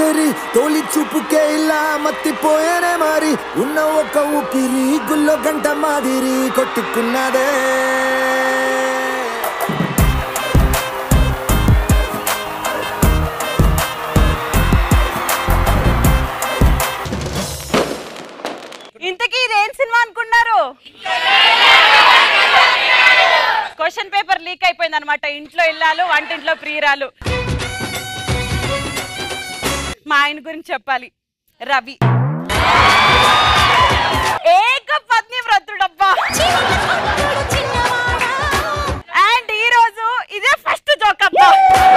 పోకిరి తోలి చూపుకే ఇలా మత్తిపోయేనే మరి ఉన్న ఒక ఊపిరి గుల్లో గంట మాదిరి కొట్టుకున్నదే ఇంతకీ ఇదేం సినిమా అనుకున్నారు క్వశ్చన్ పేపర్ లీక్ అయిపోయింది అనమాట ఇంట్లో ఇల్లాలు వంటింట్లో ప్రియురాలు మా ఆయన గురించి చెప్పాలి రవి ఏక పత్ని వ్రతుడబ్బా అండ్ ఈ రోజు ఇదే ఫస్ట్ జోక్ అబ్బా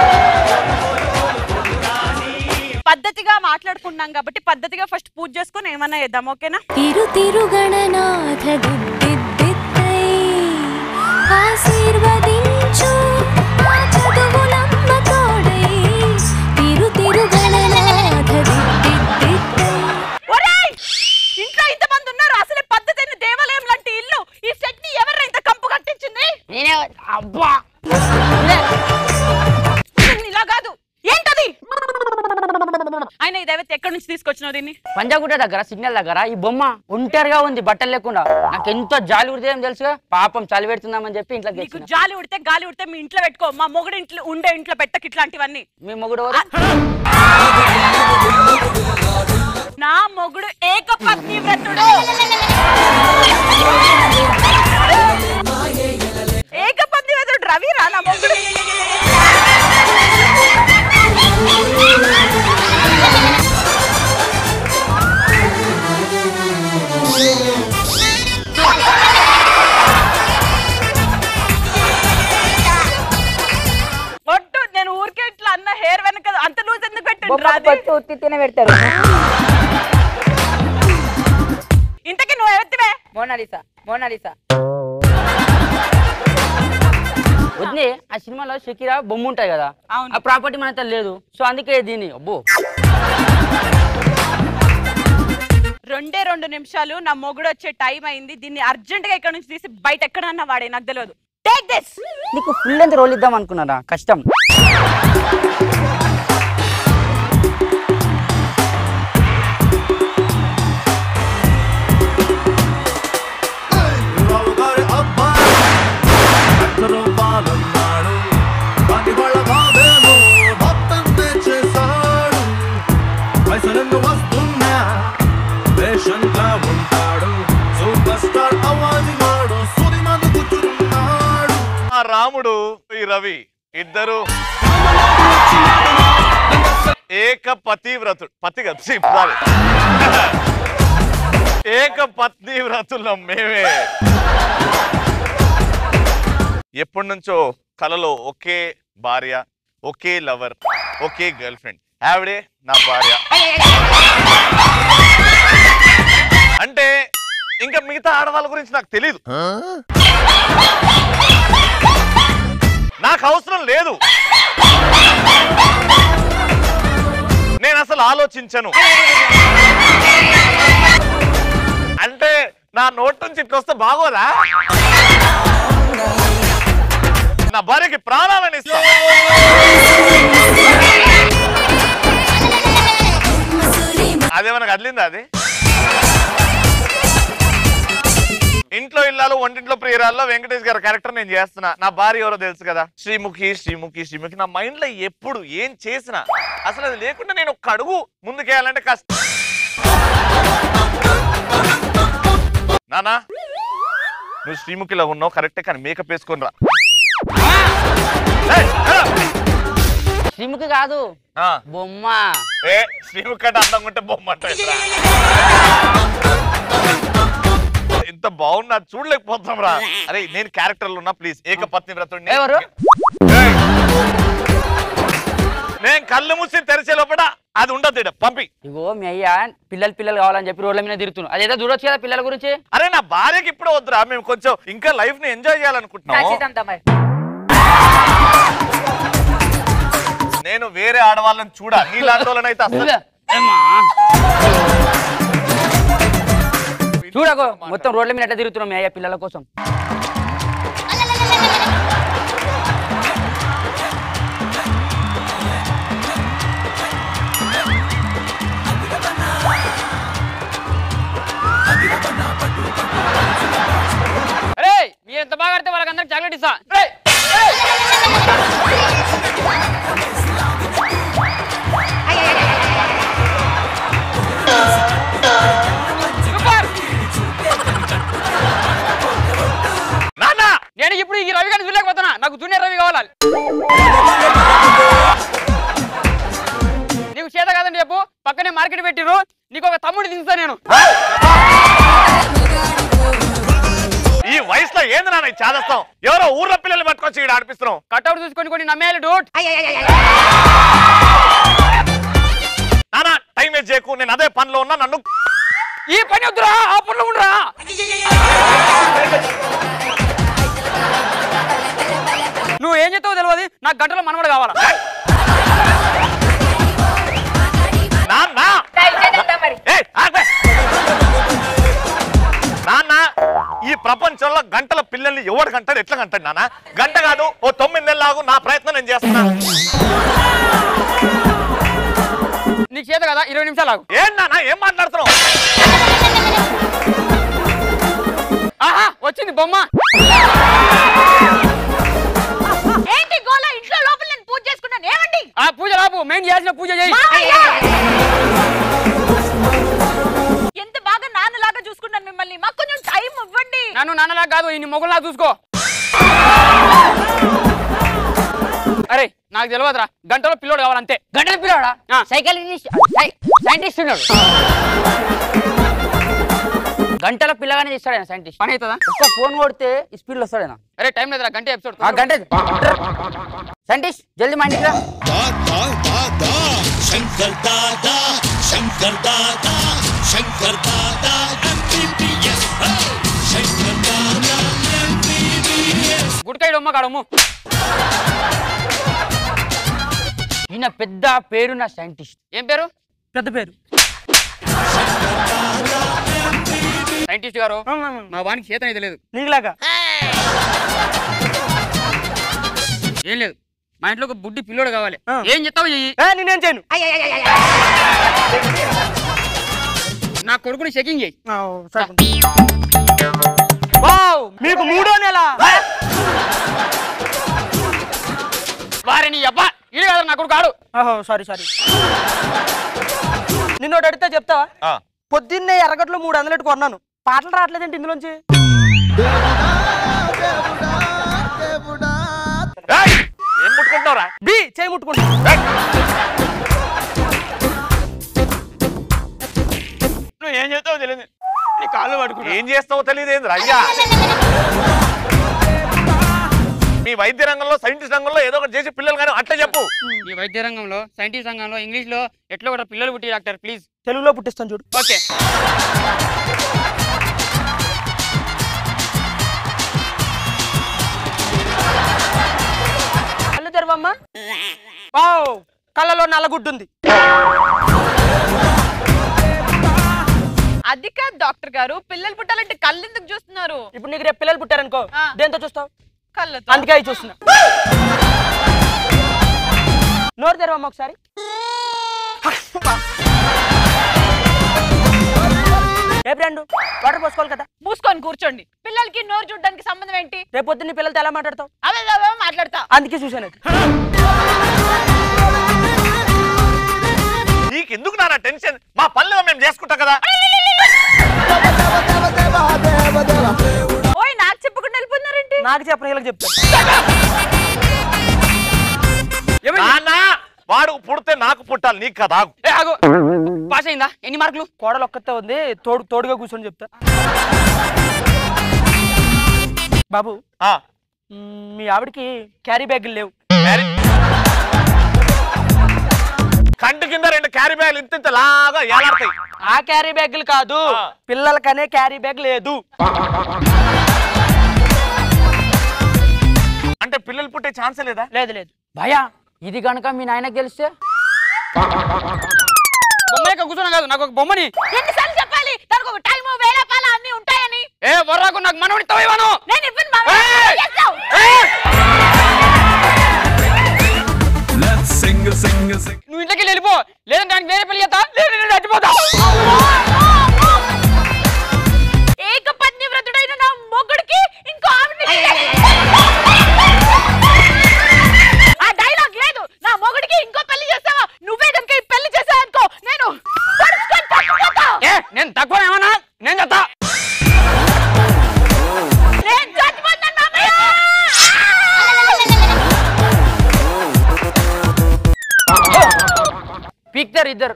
పద్ధతిగా మాట్లాడుకున్నాం కాబట్టి పద్ధతిగా ఫస్ట్ పూజ చేసుకొని ఏమన్నా చేద్దాం ఓకేనా తిరు తిరుగణనాథ దిద్దిద్దై ఆశీర్వదించు ఆ చదువులమ్మ తోడై తిరు తిరుగణనాథ దిద్దిద్దై ఒరేయ్! ఇంట్లో ఇంతమంది ఉన్నారు అసలే పద్ధతైన దేవాలయం లాంటి ఇల్లు ఈ సెట్ ని ఎవరు ఇంత కంపు కట్టించింది నేనే అబ్బా ఇలా కాదు ఏంటది ఆయన ఈ దైవత ఎక్కడి నుంచి తీసుకొచ్చినావు దీన్ని పంజాగుట్ట దగ్గర సిగ్నల్ దగ్గర ఈ బొమ్మ ఒంటరిగా ఉంది బట్టలు లేకుండా నాకు ఎంతో జాలి ఉడితే తెలుసుగా పాపం చలి పెడుతుందామని చెప్పి ఇంట్లోకి నీకు తెచ్చిన జాలి ఉడితే గాలి ఉడితే మీ ఇంట్లో పెట్టుకో మా మొగుడు ఇంట్లో ఉండే ఇంట్లో పెట్టకి ఇట్లాంటివన్నీ మీ మొగుడు ఎవరు? నా మొగుడు ఏక పత్ని వ్రతుడు ఏక పత్ని వ్రతుడు రవి రా నా మొగుడు ఒట్టు నేను ఊరికే ఇట్లా అన్న హెయిర్ వెనక అంత లూజ్ ఎందుకు పెట్టండి బొమ్మకు పట్టు ఉత్తినే పెడతారు ఇంతకీ నువ్వు ఎవరివే మోనాలిసా మోనాలిసా వద్దే ఆ సినిమాలో షకీరా బొమ్మ ఉంటాయి కదా అవును. ఆ ప్రాపర్టీ మన దగ్గర లేదు సో అందుకే దీన్ని అబ్బో రెండే రెండు నిమిషాలు నా మొగుడు వచ్చే టైం అయింది దీన్ని అర్జెంట్ గా ఇక్కడ నుంచి తీసి బయట ఎక్కడన్నా వాడే నాకు తెలియదు టేక్ దిస్ నీకు ఫుల్ ఎంత రోల్ ఇద్దాం అనుకున్నారా కష్టం రావుగారి అబ్బాయి అక్షరం పాలన్నాడు పని వాళ్ళ బాధేమో మొత్తం చేశాడు పైసలెన్ను వస్తున్నా పేషెంట్లా ఉంటాడు సూపర్ స్టార్ అవాజి వాడు సుది మంది కూర్చున్నాడు ఆ రాముడు ఈ రవి ఇద్దరు ఏక పతివ్రతుడు పతి కదా ఛీ, సారీ. ఏక పత్ని వ్రతులం మేమే ఎప్పటి నుంచో కలలో ఒకే భార్య ఒకే లవర్ ఒకే గర్ల్ ఫ్రెండ్ ఆవిడే నా భార్య అంటే ఇంకా మిగతా ఆడవాళ్ళ గురించి నాకు తెలియదు నాకు అవసరం లేదు నేను అసలు ఆలోచించను అంటే నా నోట్ నుంచి ఇట్లా వస్తే బాగోదా నా భార్యకి ప్రాణాలని ఇస్తా అదేమన్నా కదిలిందా అది ఇంట్లో ఇల్లాలు వంటింట్లో ప్రియురాల్లో వెంకటేష్ గారి క్యారెక్టర్ నేను చేస్తున్నా నా భార్య ఎవరో తెలుసు కదా శ్రీముఖి శ్రీముఖి శ్రీముఖి నా మైండ్ లో ఎప్పుడు ఏం చేసినా అసలు అది లేకుండా నేను ఒక్క అడుగు ముందుకేయాలంటే కష్టం నానా నువ్వు శ్రీముఖిలో ఉన్నావు కరెక్టే కానీ మేకప్ వేసుకొని రా ఏయ్, ఏరా. శ్రీముఖి కాదు ఆ, బొమ్మ ఏ శ్రీముఖి అంటే అందంగా ఉంటే బొమ్మ అంటే ఎట్లా? ఇంత బాగున్నా చూడలేకపోతాం రా అరే నేను క్యారెక్టర్ లో ఉన్నా ప్లీజ్ ఏకపత్ని వ్రతుడిని ఎవరు? ఏయ్. నేను కళ్ళు మూసి తెరిచే లోపల అది ఉండదు ఈడ, పంపి ఇగో మీ అయ్యా పిల్లలు పిల్లలు కావాలని చెప్పి రోడ్ల మీద తిరుగుతున్నాను అదేదో చూడొచ్చు కదా పిల్లల గురించి అరే నా భార్యకి ఇప్పుడు వద్దురా మేము కొంచెం ఇంకా లైఫ్ ని ఎంజాయ్ చేయాలనుకుంటున్నాం నేను వేరే ఆడవాళ్ళని చూడ నీలాంటి వాళ్ళనైతే అసలు ఏమ్మా? చూడకో మొత్తం రోడ్ల మీద ఎట్లా తిరుగుతున్నాం మీ అయ్యా పిల్లల కోసం రవి గారిని చూడలేకపోతున్నా నాకు జూనియర్ రవి కావాలి నీకు చేత కాదండి చెప్పు పక్కనే మార్కెట్ పెట్టిరు నీకు ఒక తమ్ముడు దించుతా నేను ఈ వయసులో ఏంది నాన్న ఈ చాదస్తాం ఎవరో ఊర్లో పిల్లలు పట్టుకొచ్చి ఇక్కడ ఆడిపిస్తున్నాం కట్అవుట్ చూసుకొని కొన్ని నమ్మేయాలి డూట్ నానా టైం వేస్ట్ చేయకు నేను అదే పనిలో ఉన్నా నన్ను ఈ పని వద్దురా ఆ పనులు ఉండరా నువ్వు ఏం చెప్తావో తెలియదు నాకు గంటలో మనవడు కావాలా నాన్న ఏయ్, ఆగ్వే. నాన్న ఈ ప్రపంచంలో గంటల పిల్లల్ని ఎవడు గంటాడు ఎట్లా గంటాడు నాన్న గంట కాదు ఓ తొమ్మిది నెలలు ఆగు నా ప్రయత్నం నేను చేస్తున్నా నీకు చేత కదా ఇరవై నిమిషాలు ఆగు ఏం నాన్న ఏం మాట్లాడుతున్నావు ఆహా వచ్చింది బొమ్మ ఏంటి గోల ఇంట్లో లోపల నేను పూజ చేసుకున్నాను ఏమండి ఆ పూజ రాపు మేము చేయాల్సిన పూజ చేయి ఎంత బాగా నాన్నలాగా చూసుకున్నాను మిమ్మల్ని మాకు కొంచెం టైం ఇవ్వండి నన్ను నాన్నలా కాదు ఈ మొగుల్లా చూసుకో అరే నాకు తెలియదురా గంటలో పిల్లోడు కావాలంతే గంటల పిల్లవాడా ఆ. సైకాలజిస్ట్ సైంటిస్ట్ ఉన్నాడు గంటల పిల్లగానే చేస్తాడు ఆయన సైంటిస్ట్ పని అవుతుందా ఒక్క ఫోన్ కొడితే స్పీడ్ లో వస్తాడు ఆయన అరే టైం లేదురా గంట ఎపిసోడ్ ఆ గంట సైంటిస్ట్ జల్దీ మా ఇంటికి రా दादा शंकर दादा शंकर दादा शंकर दादा एमबीबीएस शंकर दादा एमबीबीएस గుడికాయ డొమ్మ కాడమ్ము ఈయన పెద్ద పేరున్న సైంటిస్ట్ ఏం పేరు పెద్ద పేరు సైంటిస్ట్ గారు మా వానికి చేత అయితే లేదు నీకులాగా ఏం లేదు మా ఇంట్లో ఒక బుడ్డి పిల్లోడు కావాలి ఏం చెప్తావు చెయ్యి నేనేం చేయను నా కొడుకుని చెకింగ్ చేయి వావ్ మీకు మూడో నెల వారిని అబ్బా ఇది కదా నా కొడుకు ఆడు ఓహో సారీ సారీ నిన్నోటి అడిగితే చెప్తావా ఆ, పొద్దున్నే ఎర్రగట్లో మూడు వందలు ఎట్టు కొన్నాను పాటలు రావట్లేదండి ఇందులోంచి ఏయ్, ఏం ముట్టుకుంటున్నావురా బి చేయి ముట్టుకుంటా నువ్వు ఏం చేస్తావో తెలియదు నీ కాళ్ళు పడుకుంటా ఏం చేస్తావో తెలియదు ఏంది అయ్యా మీ వైద్య రంగంలో సైంటిస్ట్ రంగంలో ఏదో ఒకటి చేసి పిల్లలు కానీ అట్లా చెప్పు ఈ వైద్య రంగంలో సైంటిస్ట్ రంగంలో ఇంగ్లీష్ లో ఎట్లా కూడా పిల్లలు పుట్టి డాక్టర్ ప్లీజ్ తెలుగులో పుట్టిస్తాను చూడు ఓకే కళ్ళు తెరవమ్మా వావ్ కళ్ళలో నల్లగుడ్డుంది అది కాదు డాక్టర్ గారు పిల్లలు పుట్టాలంటే కళ్ళు ఎందుకు చూస్తున్నారు ఇప్పుడు నీకు రేపు పిల్లలు పుట్టారనుకో ఆ. దేంతో చూస్తావు కళ్ళతో అందుకే అవి చూస్తున్నా నోరు తెరవమ్మా ఒకసారి ఏ బ్రాండ్ వాటర్ పోసుకోవాలి కదా మూసుకొని కూర్చోండి పిల్లలకి నోరు చూడడానికి సంబంధం ఏంటి రేపు పొద్దున్న పిల్లలతో ఎలా మాట్లాడతావు అవే అవే మాట్లాడతా అందుకే చూశాను అది నీకెందుకు నాన్న టెన్షన్ మా పనులు మేము చేసుకుంటాం కదా ఓయ్ నాకు చెప్పకుండా వెళ్ళిపోతున్నారేంటి నాకు చెప్పిన వీళ్ళకి చెప్తాను ఏమైంది? నాన్న వాడు పుడితే నాకు పుట్టాలి నీకు కదా ఆగు. ఏ, ఆగు పాస్ అయిందా ఎన్ని మార్కులు కోడలు ఒక్కతే ఉంది తోడు తోడుగా కూర్చొని చెప్తా బాబు ఆ, మ్, మీ ఆవిడకి క్యారీ బ్యాగులు లేవు క్యారీ- కంటి కింద రెండు క్యారీ బ్యాగులు ఇంత ఇంత లాగా ఏలాడతాయి ఆ క్యారీ బ్యాగులు కాదు ఆ. పిల్లలకనే క్యారీ బ్యాగ్ లేదు అంటే పిల్లలు పుట్టే ఛాన్సే లేదా లేదు లేదు భయా ఇది కనుక మీ నాయనకు తెలిస్తే బొమ్మ యొక్క కూర్చున్నా కాదు నాకు ఒక బొమ్మని ఎన్నిసార్లు చెప్పాలి తనకు ఒక టైం వేళ పాల అన్ని ఉంటాయని ఏ వర్రాకు నాకు మనవడి ఇవ్వను నేను ఇవ్వను మామ. ఏయ్! చేస్తావు. Let's sing a sing a sing. నువ్వు ఇంట్లోకి వెళ్ళిపో లేదంటే దానికి వేరే పెళ్లి చేస్తా లేదు నేను చచ్చిపోతా ఏకపత్ని వ్రతుడైన నా మొగుడికి ఇంకో ఆవిడని ఆ డైలాగ్ లేదు నా మొగుడికి ఇంకో పెళ్లి చేస్తావా నువ్వే కనుక ఈ పెళ్లి చేసావు అనుకో నేను పడుచుకొని చచ్చిపోతా. ఏ నేను తక్కువ ఏమన్నా నేను చెప్తా నేను చచ్చిపోతాను మామయ్య ఇద్దరు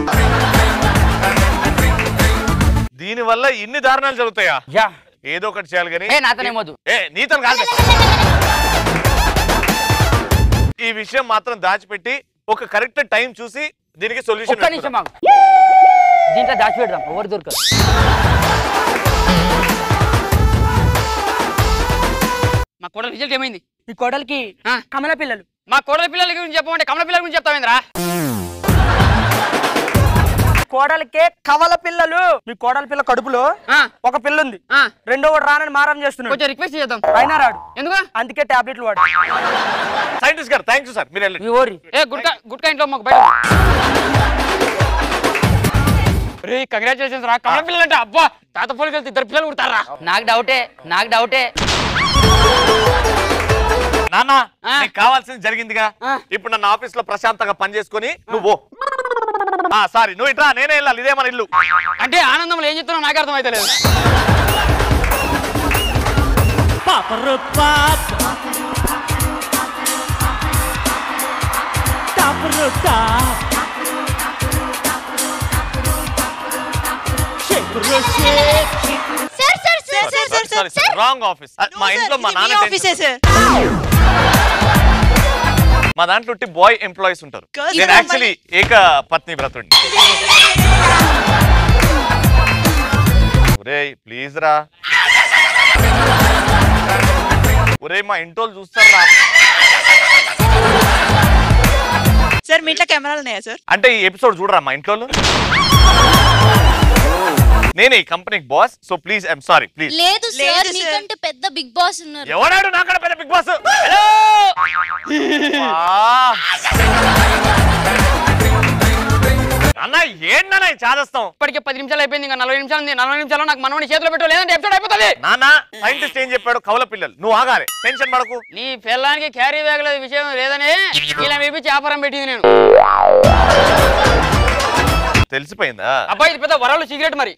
దీని వల్ల ఇన్ని దారుణాలు జరుగుతాయా యా ఏదో ఒకటి చేయాలి కానీ ఏ నాతోనేమోదు ఏ నీతో కాదు ఈ విషయం మాత్రం దాచిపెట్టి ఒక కరెక్ట్ టైం చూసి దీనికి ఒక్క సొల్యూషన్ నిమిషం మాకు దీంట్లో దాచి పెడదాం ఎవరు దొరకదు మా కోడల రిజల్ట్ ఏమైంది ఈ కోడలికి ఆ. కమల పిల్లలు మా కోడల పిల్లల గురించి చెప్పమంటే కమల పిల్లల గురించి చెప్తామేంద్రా కోడలికే కవల పిల్లలు మీ కోడల పిల్ల కడుపులో ఆ, ఒక పిల్ల ఉంది ఆ, రెండో వాడు రానని మారం చేస్తున్నాడు కొంచెం రిక్వెస్ట్ చేద్దాం అయినా రాడు ఎందుకు అందుకే టాబ్లెట్లు వాడు సైంటిస్ట్ గారు థ్యాంక్ యూ సార్ మీరు వెళ్ళండి మీ ఓరి ఏ గుడ్కా గుడ్కా ఇంట్లో మాకు బయట రే కంగ్రాచులేషన్స్ రా కమల పిల్లలు అంటే అబ్బా తాత పోలికి వెళ్తే ఇద్దరు పిల్లలు కుడతారా నాకు డౌటే నాకు డౌటే నాన్న ఆ. నీకు కావాల్సింది జరిగిందిగా ఆ. ఇప్పుడు నన్ను ఆఫీస్ లో ప్రశాంతంగా పని చేసుకుని నువ్వు సారీ నువ్వు ఇట్రా నేనే వెళ్ళాలి ఇదే మన ఇల్లు అంటే ఆనందంలో ఏం చెప్తున్నావు నాకు అర్థం అయితే లేదు Paparo pap. Taparo tap. Shake shake. Sir sir sir sir sir sorry sir sir wrong office మా ఇంట్లో మా నాన్న ఆఫీసే సార్ మా దాంట్లో బాయ్ ఎంప్లాయీస్ ఉంటారు Girls నేను are యాక్చువల్లీ ఏక పత్ని వ్రతుడిని ఒరేయ్ ప్లీజ్ రా ఒరేయ్ మా ఇంటోళ్ళు చూస్తారా సార్ మీ ఇంట్లో కెమెరాలు ఉన్నాయా సార్ అంటే ఈ ఎపిసోడ్ చూడరా మా ఇంట్లో నేనే ఈ కంపెనీకి boss so please I'm sorry please లేదు లేదు, సార్ sir. మీకంటే పెద్ద బిగ్ బాస్ ఉన్నారు ఎవడాడు నాకడ పెద్ద బిగ్ బాస్ అన్న ఏంటన్నా ఈ చాదస్తాం ఇప్పటికే పది నిమిషాలు అయిపోయింది ఇంకా నలభై నిమిషాలు ఉంది నలభై నిమిషాలు నాకు మనవని చేతిలో పెట్టు లేదంటే ఎపిసోడ్ అయిపోతుంది నాన్న సైంటిస్ట్ ఏం చెప్పాడు కవల పిల్లలు నువ్వు ఆగాలి టెన్షన్ పడకు నీ పిల్లానికి క్యారీ బ్యాగ్ లో విషయం లేదని ఇలా వేపించి వ్యాపారం పెట్టింది నేను తెలిసిపోయిందా అబ్బాయి ఇది పెద్ద వరాలు సిగరెట్ మరి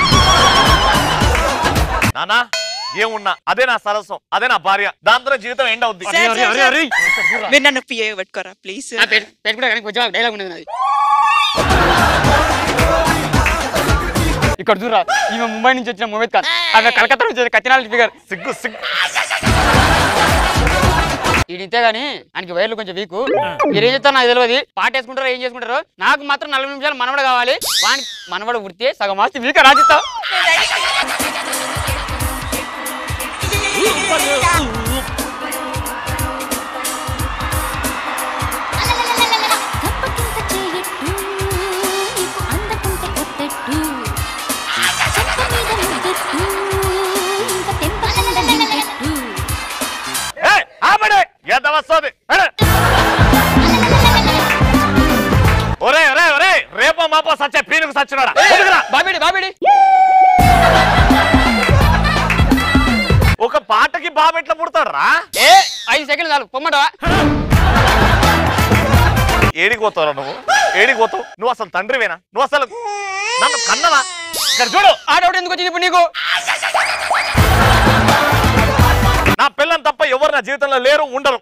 నానా ఏమున్నా అదే నా సరస్వం అదే నా భార్య దాంతో జీవితం ఎండ్ అవుద్ది సార్, సార్, సార్. మీరు నన్ను పిఏ పెట్టుకోరా ప్లీజ్ ఆ, పెట్టు- పెట్టుకుంటే కానీ కొంచెం డైలాగ్ ఉండేది నాది ఇక్కడ చూడరా ఈమె ముంబై నుంచి వచ్చిన మొహమ్మద్ ఖాన్ ఆమె కలకత్తా నుంచి వచ్చిన కత్తినాల ఫిగర్ సిగ్గు సిగ్గు ఈడింతే గానీ ఆయనకి వైర్లు కొంచెం వీకు మీరేం చెప్తారు నాకు తెలియదు పాట వేసుకుంటారో ఏం చేసుకుంటారో నాకు మాత్రం నలభై నిమిషాలు మనవడు కావాలి వానికి మనవడు వృత్తి సగం ఆస్తి వీక రాజిస్తా కప్పకింత చేయట్టు నీకు అందకుంటే కొట్టట్టు చెక్క మీద ముద్దెట్టు ఇంకా తెంపకుండా నిండెట్టు ఏయ్, ఆపండి ఎంత వస్తుంది ఒరే ఒరే ఒరే రేపో మాపో సచ్చే పీనుకు సచ్చినాడా ఎదుగురా. బాబిడి బాబిడి ఒక పాటకి బాబు ఎట్లా పుడతాడు రా ఏ ఐదు సెకండ్లు చాలు పొమ్మంటావా ఏడికి పోతావురా నువ్వు ఏడికి పోతావు నువ్వు అసలు తండ్రివేనా నువ్వు అసలు నన్ను కన్నవా ఇక్కడ చూడు ఆ డౌట్ ఎందుకు వచ్చింది ఇప్పుడు నీకు నా పిల్లని తప్ప ఎవరు నా జీవితంలో లేరు ఉండరు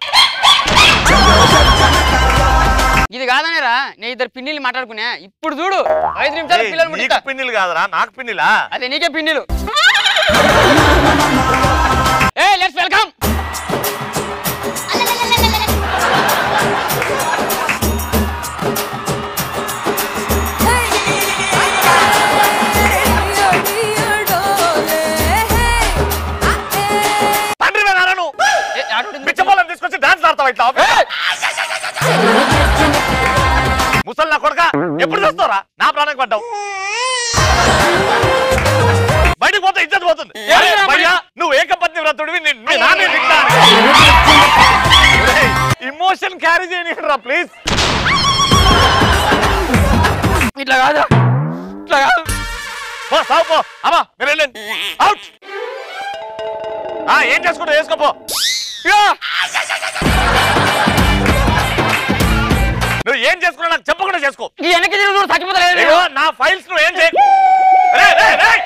ఇది కాదనేరా నేను ఇద్దరు పిన్నిలు మాట్లాడుకున్నా ఇప్పుడు చూడు ఐదు నిమిషాలు ఏయ్, పిల్లలు నీకు ముట్టిస్తా పిన్నిలు కాదురా నాకు పిన్నిలా అదే నీకే పిన్నిలు ఏ లెట్స్ వెల్కమ్ తండ్రివేనా నువ్వు ఏ ఆటో ఎందుకు పిచ్చపోలను తీసుకొచ్చి డాన్స్ ఆడతావు ఇట్లా ముసలి నా కొడుక ఎప్పుడు చూస్తావురా నా ప్రాణానికి పడ్డావు బయటికి పోతే ఇజ్జత్ పోతుంది అరే, భయ్యా, నువ్వు ఏకపత్ని వ్రతుడివి నీ- నీ నాన్నే ఇమోషన్ క్యారీ చేయనిరా ప్లీజ్ ఇట్లా కాదు ఇట్లా కాదు పో సావు పో అమ్మా మీరు వెళ్ళండి అవుట్ ఆ ఏం చేసుకుంటావు వేసుకోపో ఇగో, నువ్వు ఏం చేసుకున్నా నాకు చెప్పకుండా చేసుకో ఈ వెనక్కి తిరిగి చూడు చచ్చిపోతలేదు ఇగో, నా ఫైల్స్ నువ్వు ఏం చేయ రేయ్, రేయ్, రేయ్.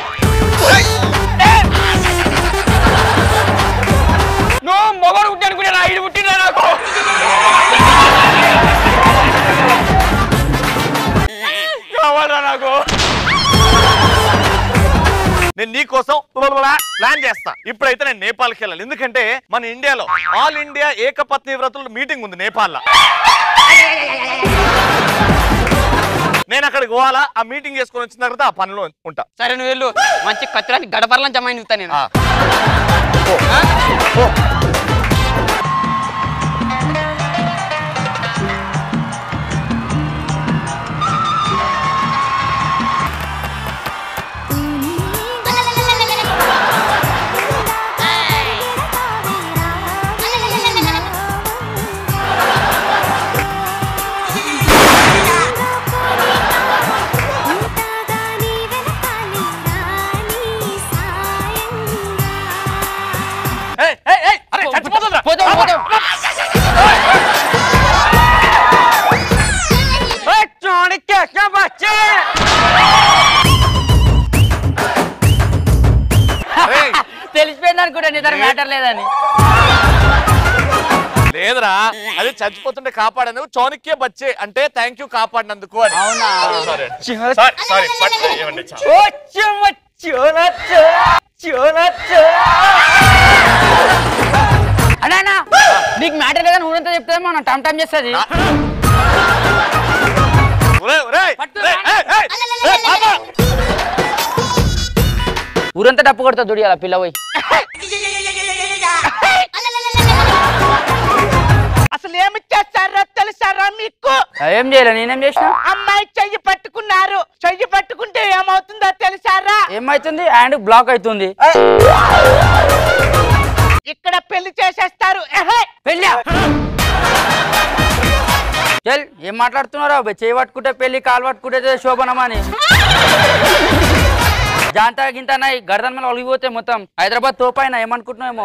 నువ్వు మొగడు పుట్టి అనుకునే ఐదు పుట్టినా నాకు నేను నీ కోసం ప్లాన్ చేస్తా ఇప్పుడైతే నేను నేపాల్కి వెళ్ళాలి ఎందుకంటే మన ఇండియాలో ఆల్ ఇండియా ఏకపత్ని వ్రతుల మీటింగ్ ఉంది నేపాల్లో నేను అక్కడికి పోవాలా ఆ మీటింగ్ చేసుకొని వచ్చిన తర్వాత ఆ పనిలో ఉంటా సరే నువ్వు వెళ్ళు మంచి కత్తిరాని గడపర్లని జమ అయిన నేను ఆ. ఏయ్, ఏయ్, ఏయ్, అరే, చచ్చిపోతుందిరా. పోతాం పోతాం అరేయ్, తెలిసిపోయింది అనుకుంటా నీ దగ్గర మ్యాటర్ లేదని లేదురా అది చచ్చిపోతుంటే కాపాడేందుకు చౌనిక్య బచ్చే అంటే థ్యాంక్ యూ కాపాడినందుకు అని అవునా? సారీ సారీ సారీ పట్టు, ఏమండి, చా- అన్నా అన్నా, నీకు మ్యాటర్ లేదని ఊరంతా చెప్తే మనం టమ్ టమ్ చేస్తుంది ఒరేయ్, ఒరేయ్, పట్టు, ఒరేయ్, ఏయ్, ఏయ్, ఏయ్, పాపా. ఊరంతా డప్పు కొడతా దుడియాల పిల్ల పోయి అసలు ఏమి చేస్తారో తెలుసారా మీకు ఏం చేయలే నేనేం చేసిన అమ్మాయి చెయ్యి పట్టుకున్నారు చెయ్యి పట్టుకుంటే ఏమవుతుందో తెలుసారా ఏమైతుంది హ్యాండ్ బ్లాక్ అవుతుంది ఇక్కడ పెళ్లి చేసేస్తారు ఎహే! పెళ్ళా చల్ ఏం మాట్లాడుతున్నారా అబ్బాయి చేయి పట్టుకుంటే పెళ్లి కాలు పట్టుకుంటే శోభనమా అని జాంతా గింత గర్దన్ మీద ఒలిగిపోతే మొత్తం హైదరాబాద్ తోపైన ఏమనుకుంటున్నామో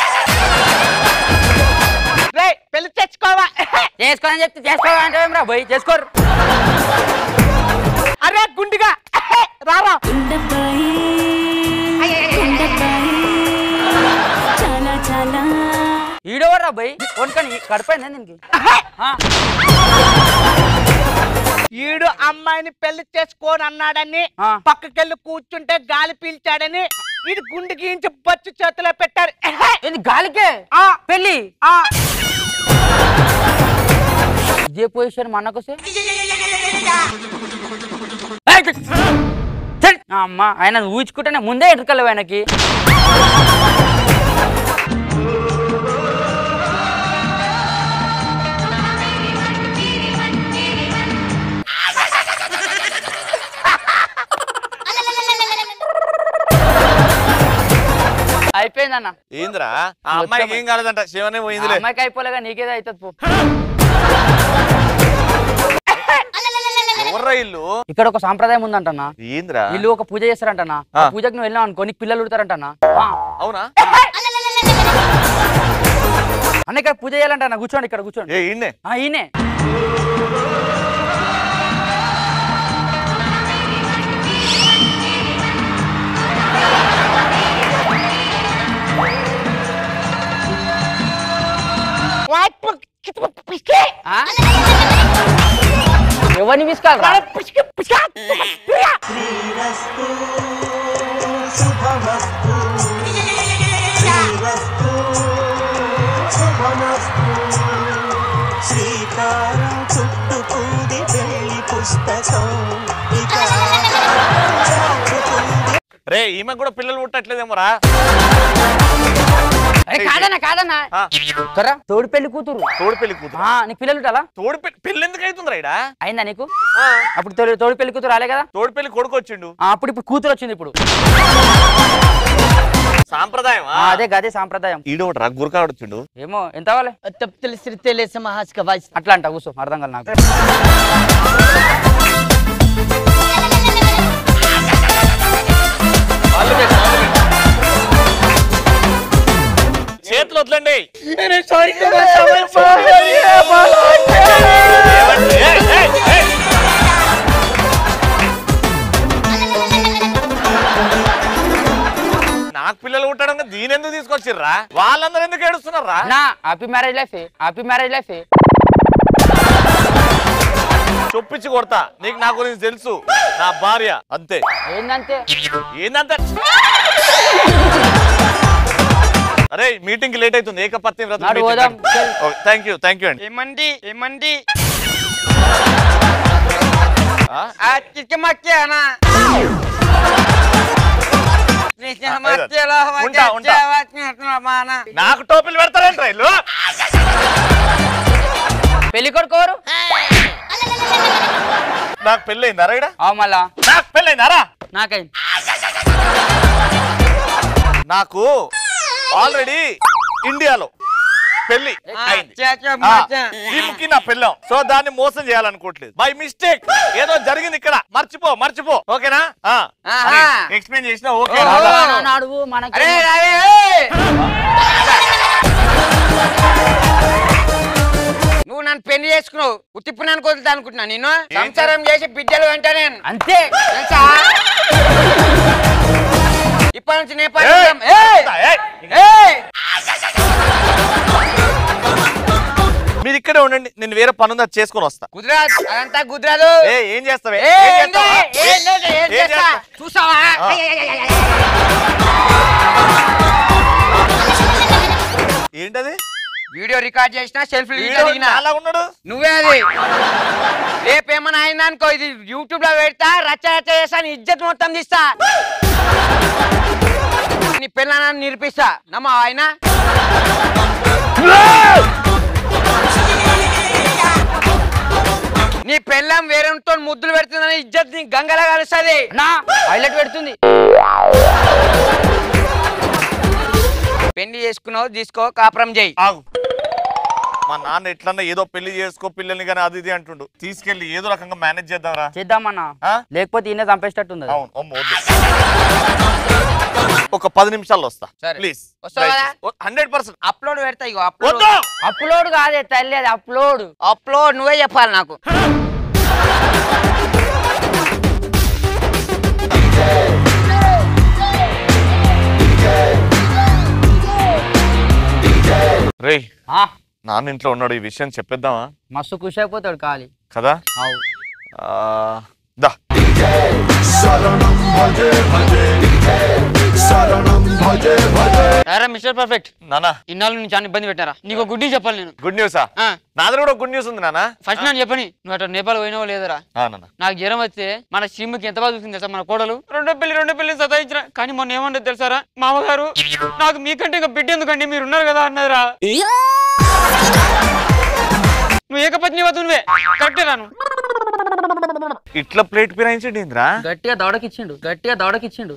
రేయ్, పెళ్లి తెచ్చుకోవా ఎహే! చేసుకోని చెప్తే చేసుకోవాలంటే ఏం రా పోయి చేసుకోరు అరే గుండిగా ఎహే! రారా ఉండబాయి ఉండబాయి చాలా చాలా ఈడెవర్రా పోయి కొనుకొని కడిపోయింది దీనికి ఆ, ఈడు అమ్మాయిని పెళ్లి చేసుకోని అన్నాడని ఆ. పక్కకెళ్ళి కూర్చుంటే గాలి పీల్చాడని ఈడు గుండు గీయించి బొచ్చు చేతిలో పెట్టారు ఎహే! ఏంది గాలికే ఆ, పెళ్ళి ఆ. ఇదే పొజిషన్ మా అన్నకొస్తే ఏయ్, ఛ, ఛ, అమ్మ ఆయన ఊహించుకుంటేనే ముందే ఎటుకలేవు ఆయనకి అయిపోయిందన్న ఏందిరా ఆ అమ్మాయికి ఏం కాలేదంట శివనే ఆ పోయిందిలే అమ్మాయికి అయిపోలేగా నీకేదో అవుతుంది పో ఎవర్రా ఇల్లు ఇక్కడ ఒక సాంప్రదాయం ఉందంటన్నా ఏందిరా వీళ్ళు ఒక పూజ చేస్తారంటన్నా ఆ. ఆ పూజకు నువ్వు వెళ్ళావు అనుకో నీకు పిల్లలు ఉడతారంటన్నా అవునా అన్న ఇక్కడ పూజ చేయాలంటన్నా కూర్చోండి ఇక్కడ కూర్చోండి ఏ ఈయన్నే ఆ, ఈయనే వాట్ పుక్ కిట్ పుక్ పిస్కే. ఆ? ఎవరిని పిసుకాలరా వాడు పిస్కే పిస్కా. పిస్కా. శ్రీకారం చుట్టుకుంది పెళ్లి పుస్తకం ఇక రే ఈమె కూడా పిల్లలు పుట్టట్లేదేమోరా అరే కాదన్నా కాదన్నా ఆ, కర్రా తోడు పెళ్లి కూతురు తోడు పెళ్లి కూతురు ఆ, నీకు పిల్లలు ఉంటాలా తోడు పెళ్లి పెళ్లి ఎందుకు అవుతుందిరా ఈడ అయిందా నీకు అప్పుడు తోడు తోడు పెళ్లి కూతురు రాలే కదా తోడు పెళ్లి కొడుకు వచ్చిండు ఆ, అప్పుడు ఇప్పుడు కూతురు వచ్చింది ఇప్పుడు సాంప్రదాయం ఆ, అదే గదే సాంప్రదాయం ఈడో ఒకటి రా గురకాడు వచ్చిండు ఏమో ఎంత కావాలి తెలిసి తెలిసి మహాస్క వాయిస్ అట్లా అంట కూర్చో అర్థం కాదు నాకు వాళ్ళు పెట్టు, వాళ్ళు పెట్టు. చేతులు వదలండి ఏమండి? ఏయ్, ఏయ్, ఏయ్. నాకు పిల్లలు పుట్టడం దీని ఎందుకు తీసుకొచ్చిర్రా వాళ్ళందరూ ఎందుకు ఏడుస్తున్నారా నా happy marriage life happy marriage life చొప్పించి కొడతా నీకు నా గురించి తెలుసు నా భార్య అంతే ఏందంతే ఏందంత అరే మీటింగ్ కి లేట్ అవుతుంది ఏకపత్ని నాడు పోదాం, చల్. థ్యాంక్ యూ థ్యాంక్ యూ అండి ఏమండి ఏమండి ఆ? ఆ చిక్క మక్కేనా ఉంటా, ఉంటా. నాకు టోపీలు పెడతారంట వీళ్ళు పెళ్లి కొడుకోరు నాకు పెళ్ళయిందా రా ఈడ? అవు మళ్ళా నాకు పెళ్ళయిందారా నాకైంది నాకు ఆల్రెడీ ఇండియాలో పెళ్లి అయింది శ్రీముఖి నా పెళ్ళాం సో దాన్ని మోసం చేయాలనుకోవట్లేదు బై మిస్టేక్ ఏదో జరిగింది ఇక్కడ మర్చిపో మర్చిపో ఓకేనా ఆహా. ఎక్స్ప్లెయిన్ చేసిన ఓకే ఓ, నాడు మనకి అరే రావే, ఏయ్! నువ్వు నన్ను పెళ్లి చేసుకున్నావు ఉత్తిప్పు నన్ను కొలుతా అనుకుంటున్నా నేను సంసారం చేసి బిడ్డలు వెంట నేను అంతే తెలుసా ఇప్పటి నుంచి ఏయ్! నేపాల్ ఏయ్! మీరు ఇక్కడే ఉండండి నేను వేరే పని ఉంది అది చేసుకొని వస్తా గుజరాత్ అదంతా గుజరాత్ ఏ ఏం చేస్తావే ఏ, ఏం ఏంది? చేస్తావా? ఏంది? ఏం ఏం చేస్తా? చేస్తావ్? చూసావా ఆ. ఏంటది వీడియో రికార్డ్ చేసిన సెల్ఫీ వీడియో చాలా ఉన్నాడు నువ్వే అది రేపేమన్నా అయిందా అనుకో ఇది యూట్యూబ్ లో పెడతా రచ్చ రచ్చ చేస్తా నీ ఇజ్జత్ మొత్తం తీస్తా నీ పిల్లలని నిరూపిస్తా నమ్మ ఆయన నీ పెళ్ళం వేరేతో ముద్దులు పెడుతుందని ఇజ్జత్ నీ గంగలా కలుస్తుంది నా హైలైట్ పెడుతుంది పెళ్లి చేసుకున్నావు తీసుకో కాపురం చేయి ఆగు మా నాన్న ఎట్లన్నా ఏదో పెళ్లి చేసుకో పిల్లల్ని కానీ అది ఇది అంటుండు తీసుకెళ్లి ఏదో రకంగా మేనేజ్ చేద్దాంరా చేద్దామన్నా ఆ? లేకపోతే ఈయన చంపేటట్టు ఉంది అవును అమ్మో, వద్దు. ఒక పది నిమిషాల్లో వస్తా సరే. ప్లీజ్ వస్తావా? హండ్రెడ్ పర్సెంట్ అప్లోడ్ పెడతా ఇగో అప్లోడ్ వద్దు అప్లోడ్ కాదే తల్లి అది అప్లోడ్ అప్లోడ్ నువ్వే చెప్పాలి నాకు రే ఆ, నాన్న ఇంట్లో ఉన్నాడు ఈ విషయం చెప్పేద్దామా మస్తు ఖుషి అయిపోతాడు ఖాళీ కదా అవు ఆ, దా అరే మిస్టర్ పర్ఫెక్ట్ నానా ఇన్నాళ్ళు నుంచి చాలా ఇబ్బంది పెట్టారా నీకు గుడ్డి చెప్పాలి నేను గుడ్ న్యూసా ఆ, నా దగ్గర కూడా గుడ్ న్యూస్ ఉంది నానా ఫస్ట్ నేను చెప్పని నువ్వు అటు నేపాల్ పోయినావో లేదరా ఆ, నాన్న నాకు జ్వరం వస్తే మన శ్రీముఖి ఎంత బాగా చూసింది తెలుసా మన కోడలు రెండో పెళ్లి రెండో పెళ్లి సతాయించిన కానీ మొన్న ఏమంటే తెలుసారా మామగారు నాకు మీకంటే ఇంకా బిడ్డ ఎందుకండి మీరు ఉన్నారు కదా అన్నదిరా నువ్వు ఏకపత్ని వద్దు నువ్వే కరెక్టే రాను ఇట్లా ప్లేట్ పిరాయించండి ఇంద్రా గట్టిగా దవడకిచ్చిండు గట్టిగా దవడకిచ్చిండు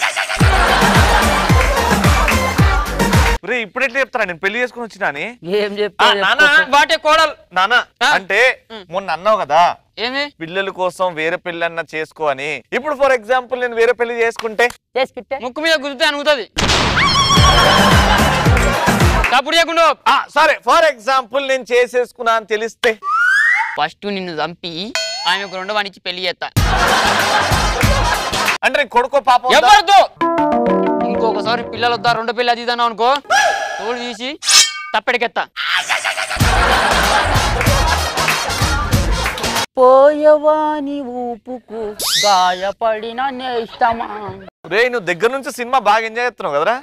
రే ఇప్పుడు ఎట్లా చెప్తారా నేను పెళ్లి చేసుకుని వచ్చినా అని ఏం ఆ, చెప్తా నానా వాటే కోడలు నానా ఆ? అంటే మొన్న అన్నావు కదా ఏంది పిల్లల కోసం వేరే పెళ్లి అన్న చేసుకో అని ఇప్పుడు ఫర్ ఎగ్జాంపుల్ నేను వేరే పెళ్లి చేసుకుంటే చేసుకుంటే ముక్కు మీద గుద్దితే అనుగుతుంది తప్పుడు చేయకుండా ఆ, సరే ఫర్ ఎగ్జాంపుల్ నేను చేసేసుకున్నా అని తెలిస్తే ఫస్ట్ నిన్ను చంపి ఆమెకు రెండో వానికి పెళ్లి చేస్తా అంటే నేను కొడుకో పాప ఎవరితో ఇంకొకసారి పిల్లలు వద్దా రెండో పెళ్లి అది ఇది అన్నావు అనుకో తోడు తీసి తప్పెడికెత్తా పోయవాని ఊపుకు గాయపడిన నేస్తమా రే నువ్వు దగ్గర నుంచి సినిమా బాగా ఎంజాయ్ చేస్తున్నావు కదరా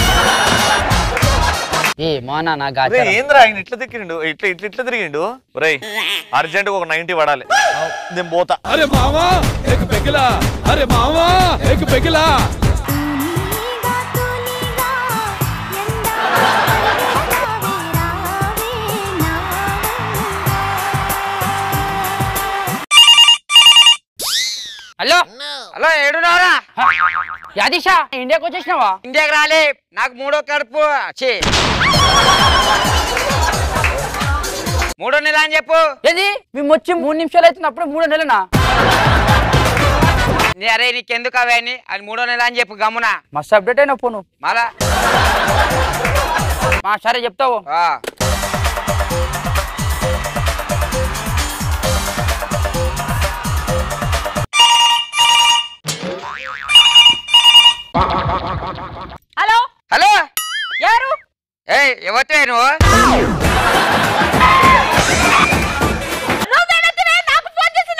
ఏ మానా నా రే గాచరం ఏంద్రా ఆయన ఇట్లా తిరిగిండు ఇట్లా ఇట్లా ఇట్లా తిరిగిండు రే అర్జెంట్ ఒక నైన్టీ పడాలి నేను పోతా अरे मामा एक पेगला अरे मामा एक पेगला హలో హలో ఏడున్నారా యాదిషా ఇండియాకి వచ్చేసినావా ఇండియాకి రాలే నాకు మూడో కడుపు ఛీ. మూడో నెల అని చెప్పు ఏది మేము వచ్చి మూడు నిమిషాలు అవుతుంది అప్పుడే మూడో నెలనా నీ అరే నీకెందుకు అవన్నీ అది మూడో నెల అని చెప్పు గమ్మున మస్తు అప్డేట్ అయినా పోను మళ్ళా మా సరే చెప్తావు ఆ. హలో హలో ఎవరు ఏయ్ ఎవరితో నువ్వు నువ్వేనొద్దువే, నాకు ఫోన్ చేసి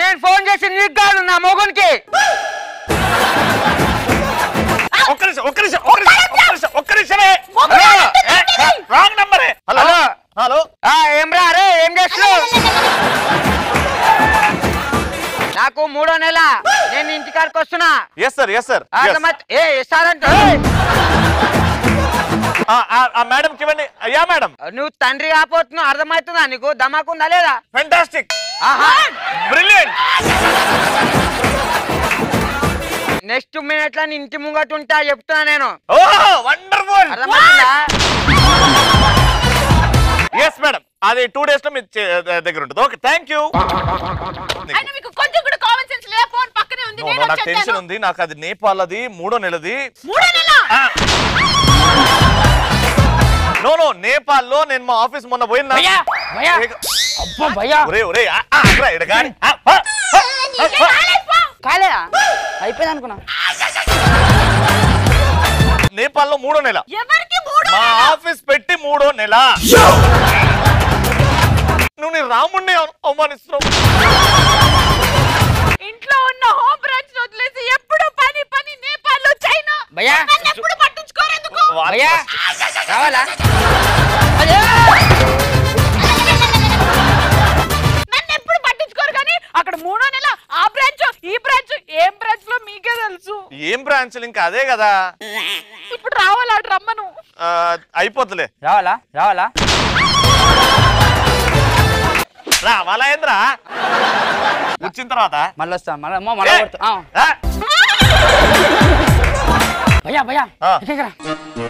నేను ఫోన్ చేసి నీకు కాదు నా మొగునికి ఒక్క నిమిషం ఒక్క నిమిషం ఒక్క నిమిషం ఒక్క నిమిషం ఒక్క నిమిషమే రాంగ్ నంబరే హలో హలో ఆ, ఏం రా అరే ఏం చేస్తున్నావు నాకు మూడో నెల నేను ఇంటికాడికి వస్తున్నా ఎస్ సార్ ఎస్ సార్ అర్థమై- ఏ ఇస్తారంటే మేడం ఇవ్వండి అయ్యా మేడం నువ్వు తండ్రి కాపోతున్నావు అర్థమవుతుందా నీకు దమాకుందా లేదా ఫెంటాస్టిక్ ఆహా బ్రిలియంట్ నెక్స్ట్ మినిట్ లో నీ ఇంటి ముంగట ఉంటా చెప్తున్నా నేను ఓహ్ వండర్ఫుల్ అర్థమవుతుందా ఎస్ మేడం అది టూ డేస్ లో మీ చే- దగ్గర ఉంటుంది ఓకే థ్యాంక్ యూ అయినా మీకు కొంచెం కూడా కామన్ సెన్స్ లేదా ఫోన్ పక్కనే ఉంది నేను నాకు వచ్చేసాను. టెన్షన్ ఉంది నాకు అది నేపాల్ అది మూడో నెలది మూడో నెల నో నో నేపాల్ లో నేను మా ఆఫీస్ మొన్న పోయినా భయ్యా, భయ్యా. అబ్బా భయ్యా ఒరే ఒరే ఆ, ఆ, ఆగ్రా, ఈడ గాని. ఆ, ఆ, ఆ, ఆ, కాలేదా అయిపోయింది అనుకున్నా నేపాల్ లో మూడో నెల ఎవరికి మూడో మా ఆఫీస్ పెట్టి మూడో నెల నువ్వు నీ రాముణ్ణి అవ- అవమానిస్తున్నావు ఇంట్లో ఉన్న హోమ్ బ్రాంచ్ వదిలేసి ఎప్పుడు పని పని నేపాల్ లో చైనా భయ్యా. నన్ను ఎప్పుడు పట్టించుకోరెందుకు వాళ్ళు భయ్యా రావాలా నన్ను ఎప్పుడు పట్టించుకోరు కానీ అక్కడ మూడో నెల ఆ బ్రాంచ్ ఈ బ్రాంచ్ ఏం బ్రాంచ్ లో మీకే తెలుసు ఏం బ్రాంచ్లు ఇంకా అదే కదా ఇప్పుడు రావాలా అటు రమ్మను ఆ, అయిపోతులే రావాలా రావాలా రావాలా ఏంద్రా వచ్చిన తర్వాత మళ్ళీ వస్తా మళ్ళీ అమ్మో మళ్ళీ ఏ? కొడతా. ఆ. ఆ, భయ్యా భయ్యా ఆ. ఇక్కడికి రా.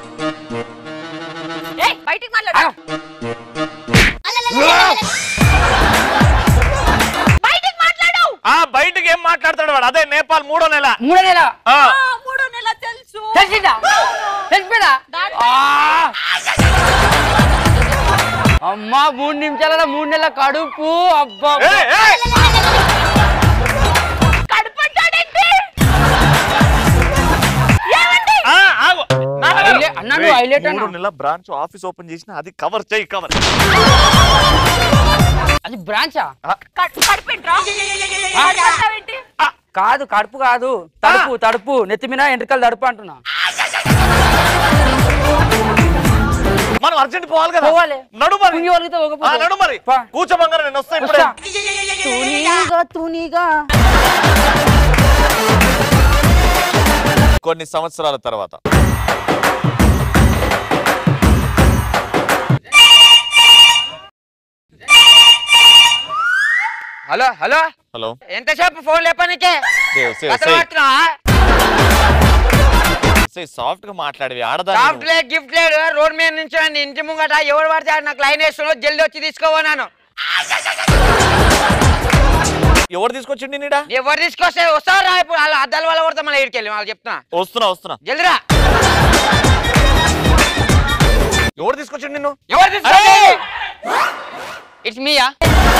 ఏయ్ బయటికి మాట్లాడు బయటికి మాట్లాడు ఆ బయటకి ఏం మాట్లాడతాడు వాడు అదే నేపాల్ మూడో నెల మూడో నెల ఆ, ఆ, మూడో నెల తెలుసు తెలిసిందా తెలిసిపోయిందా దాంట్లో- ఆ! అమ్మా మూడు నిమిషాల మూడు నెలల కడుపు అబ్బా ఏయ్, ఏయ్, కడుపంటాడేంటి ఏమండి ఆ, ఆగు. నాన్నగారు. హైలే- అన్నా నువ్వు ఏయ్, హైలైట్ అన్నా. మూడో నెల బ్రాంచ్ ఆఫీస్ ఓపెన్ చేసిన అది కవర్ చేయి కవర్ అది బ్రాంచా కడు- కడుపేంట్రా కడుపంటావేంటి కాదు కడుపు కాదు తడుపు తడుపు నెత్తి మీద ఎంట్రికలు తడుపు అంటున్నా మనం అర్జెంట్ పోవాలి కదా పోవాలి. నడు మరి కుంగి వలిగితే ఆ, ఒకపోతే. నడు మరి పా. కూర్చోమంగారు నేను వస్తా ఇప్పుడే వస్తా. తూనీగా తూనీగా కొన్ని సంవత్సరాల తర్వాత హలో హలో హలో ఎంతసేపు ఫోన్ లేపనికే సేవ్, సేవ్, అసలు సేవ్. పడుతున్నా సాఫ్ట్ గా మాట్లాడేవి ఆడదా సాఫ్ట్ లే గిఫ్ట్ లేదు రోడ్ మీద నుంచి నన్ను ఇంటి ముంగట ఎవరు పడితే ఆడు నాకు లైన్ వేస్తున్నావు జల్దీ వచ్చి తీసుకోపోనాను ఎవరు తీసుకొచ్చిండి నీడా ఎవరు తీసుకొస్తే వస్తారా ఇప్పుడు వాళ్ళ అద్దాల వల్ల కొడతా మళ్ళీ ఇక్కడికి వెళ్ళి వాళ్ళు చెప్తున్నా వస్తున్నా వస్తున్నా జల్దిరా ఎవరు తీసుకొచ్చిండి నిన్ను ఎవరు తీసుకొస్తే ఇట్స్ మీయా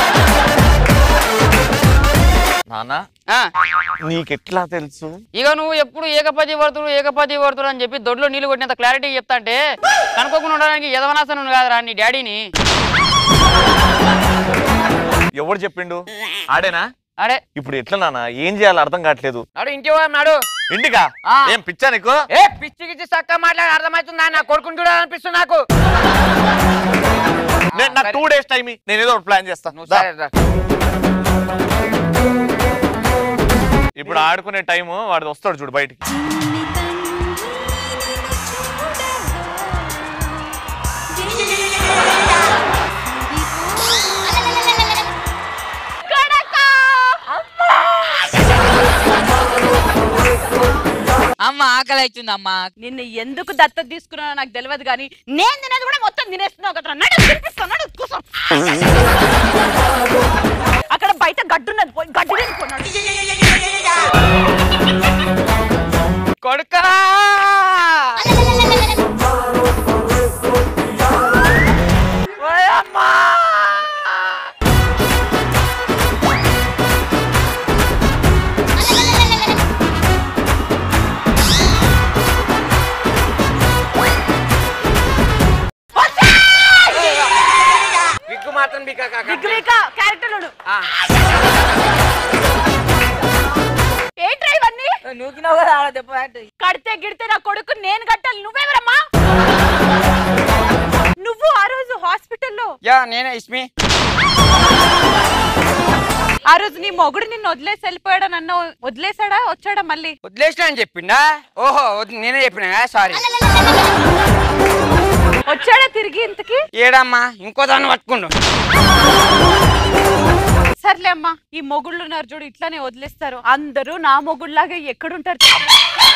నాన్న నీకెట్లా తెలుసు ఇక నువ్వు ఎప్పుడు ఏకపతి వర్తుడు ఏకపతి వర్తుడు అని చెప్పి దొడ్లో నీళ్లు కొట్టినంత క్లారిటీ చెప్తా అంటే కనుకోకుండా ఉండడానికి యదవనాసనం కాదురా నీ డాడీని ఎవరు చెప్పిండు ఆడేనా అరే ఇప్పుడు ఎట్లా నాన్న ఏం చేయాలో అర్థం కావట్లేదు నాడు ఇంటి పోయాం నాడు ఇంటికా ఆ. ఏం పిచ్చా నీకు ఏ పిచ్చి గిచ్చి చక్క మాట్లాడి అర్థమవుతుందా నా కొడుకుని చూడాలనిపిస్తుంది నాకు నేను నాకు టూ డేస్ టైం నేను ఏదో ప్లాన్ చేస్తా నువ్వు దా. సరే రా. ఇప్పుడు ఆడుకునే టైం వాడు వస్తాడు చూడు బయటికి అమ్మ ఆకలి అవుతుంది అమ్మ నిన్ను ఎందుకు దత్త తీసుకున్నానో నాకు తెలియదు కానీ నేను తినేది కూడా మొత్తం తినేస్తున్నావు కదా నడు తినిపిస్తాను నడు కూర్చో అక్కడ బయట గడ్డున్నది పోయి గడ్డి తినుకున్నాడు కొడుకా ఓయమ్మా! విగ్గు మాత్రం బిక్క కాక. విగ్రహిక క్యారెక్టర్ ఆ. అది అది. కడితే గిడితే నా కొడుకు నేను కట్టాలి నువ్వెవరమ్మా నువ్వు ఆ రోజు హాస్పిటల్లో యా నేనే ఇస్మి ఆ రోజు నీ మొగుడు నిన్ను వదిలేసి వెళ్ళిపోయాడని అన్నావు వదిలేసాడా వచ్చాడా మళ్ళీ వదిలేసిన అని చెప్పిండా ఓహో వద్దు, నేనే చెప్పినా సారీ వచ్చాడా తిరిగి ఇంతకి ఏడమ్మా ఇంకో దాన్ని పట్టుకుండు సర్లే అమ్మా ఈ మొగుళ్ళు ఉన్నారు చూడు ఇట్లానే వదిలేస్తారు అందరూ నా మొగుళ్ళలాగా ఎక్కడుంటారు చెప్పు?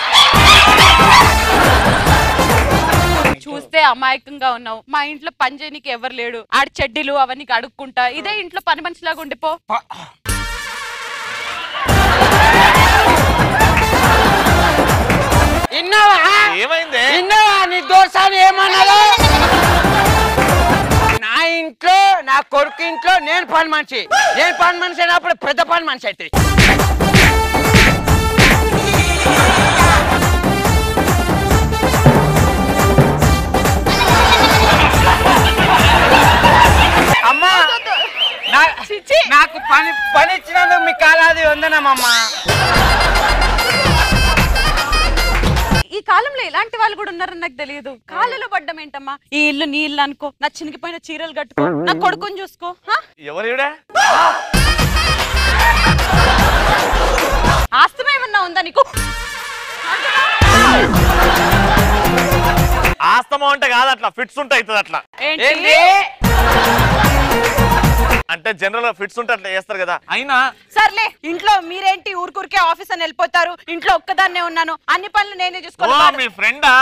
చూస్తే అమాయకంగా ఉన్నావు మా ఇంట్లో పని చేయనీకి ఎవరు లేడు ఆడి చెడ్డీలు అవన్నీ అడుక్కుంటా ఇదే ఇంట్లో పని మనిషిలాగా ఉండిపో ఇన్నావా ఏమైంది ఇన్నావా నీ దోసాన్ని ఏమన్నాడు నా ఇంట్లో నా కొడుకు ఇంట్లో నేను పని మనిషి నేను పని మనిషి అయినప్పుడు పెద్ద పని మనిషి అయితే అమ్మా నా- నాకు పని పని ఇచ్చినందుకు మీ కాలాది వందనమ్మా ఈ కాలంలో ఇలాంటి వాళ్ళు కూడా ఉన్నారని నాకు తెలియదు కాళ్ళలో పడ్డం ఏంటమ్మా ఈ ఇల్లు నీ ఇల్లు అనుకో నా చినిగిపోయిన చీరలు కట్టుకో నా కొడుకుని చూసుకో హా? ఎవరు ఈవిడ ఆస్తం ఏమన్నా ఉందా నీకు ఆస్తమా అంటే కాదు అట్లా ఫిట్స్ ఉంటాయి అవుతుంది అట్లా ఏంటి అంటే జనరల్ గా ఫిట్స్ ఉంటే అట్లా చేస్తారు కదా అయినా సర్లే ఇంట్లో మీరేంటి ఊరికూరికే ఆఫీస్ అని వెళ్ళిపోతారు ఇంట్లో ఒక్కదాన్నే ఉన్నాను అన్ని పనులు నేనే ఓ చూసుకోవాలి మీ ఫ్రెండా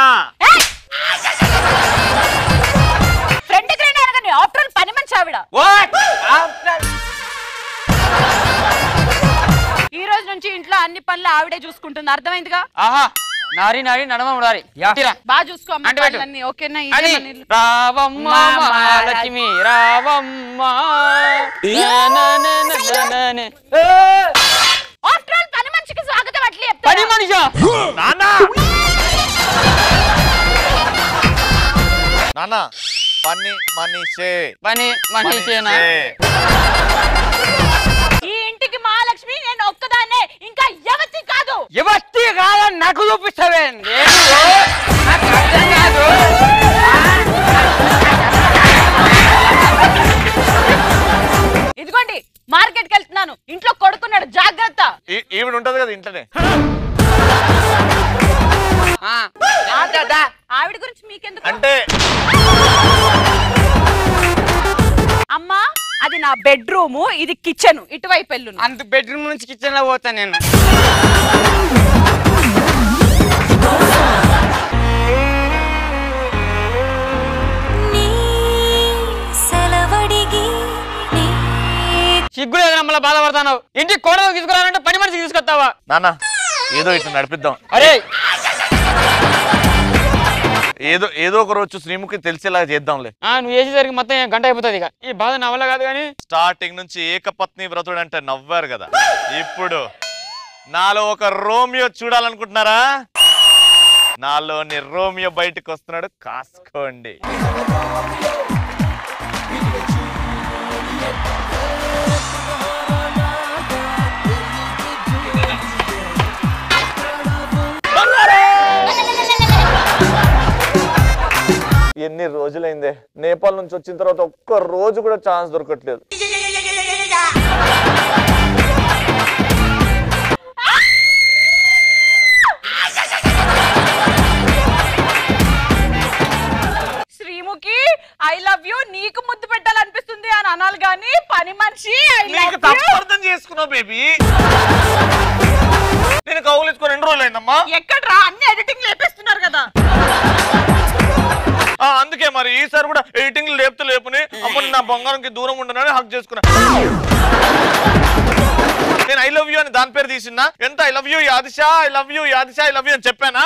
ఫ్రెండ్ గ్రెండ్ అనగానే ఆఫ్టర్ ఆల్ పని మనిషి ఆవిడ ఈ రోజు నుంచి ఇంట్లో అన్ని పనులు ఆవిడే చూసుకుంటుంది అర్థమైందిగా ఆహా నారి నారి నడమ ఉడారి తీరా. బాగా చూసుకో అమ్మ అంటే పెట్టు. పనులన్నీ ఓకేనా అది ఇదే మన ఇల్లు. రావమ్మ మా మహాలక్ష్మి రావమ్మ ఆఫ్టర్ ఆల్ పని మనిషికి స్వాగతం అట్లే పని మనిషా నాన్న నాన్న పని మనిషే పని మనిషేనా ఈ ఇంటికి మహాలక్ష్మి నేను ఒక్కదాన్నే ఇంకా ఎవతి కాదు ఎవత్తి కాదని నాకు చూపిస్తావే నేను నాకు అర్థం కాదు ఇదిగోండి మార్కెట్కి వెళ్తున్నాను ఇంట్లో కొడుకున్నాడు జాగ్రత్త ఈ- ఈవిడ ఉంటది కదా ఇంట్లోనే ఆ, ఆ, దా, దా. ఆవిడ గురించి మీకెందుకు అంటే అమ్మా అది నా బెడ్రూమ్ ఇది కిచెన్ ఇటువైపు వెళ్ళు అంత బెడ్రూమ్ నుంచి కిచెన్ లో పోతా నేను నీ సెలవడిగి నీ సిగ్గు లేదు మళ్ళీ బాధపడతాను ఇంటికి కోడలు తీసుకురావాలంటే పని మనిషికి తీసుకొస్తావా నాన్న ఏదో ఇట్లా నడిపిద్దాం అరే ఏదో ఏదో ఒక రోజు శ్రీముఖి తెలిసేలా చేద్దాంలే ఆ, నువ్వు చేసేసరికి మొత్తం ఏం గంట అయిపోతుంది ఇక ఈ బాధ నా వల్ల కాదు కానీ స్టార్టింగ్ నుంచి ఏకపత్ని వ్రతుడు అంటే నవ్వారు కదా ఇప్పుడు నాలో ఒక రోమియో చూడాలనుకుంటున్నారా నాలోని రోమియో బయటకు వస్తున్నాడు కాసుకోండి ఎన్ని రోజులైందే నేపాల్ నుంచి వచ్చిన తర్వాత ఒక్క రోజు కూడా ఛాన్స్ దొరకట్లేదు శ్రీముఖి ఐ లవ్ యూ నీకు ముద్దు పెట్టాలనిపిస్తుంది అని అనాలి గాని పని మనిషి ఐ నీకు లవ్ తప్పు యూ అర్థం చేసుకున్నావు బేబీ నేను కౌలించుకొని రెండు రోజులు అయిందమ్మా ఎక్కడ్రా అన్ని ఎడిటింగ్ లేపేస్తున్నారు కదా ఆ, అందుకే మరి ఈసారి కూడా ఎడిటింగ్ లేపుతూ లేపుని అప్పుడు నా బంగారంకి దూరం ఉండనని హక్ చేసుకున్నా నేను ఐ లవ్ యూ అని దాని పేరు తీసినా ఎంత ఐ లవ్ యూ యాదిషా ఐ లవ్ యూ యాదిషా ఐ లవ్ యూ అని చెప్పానా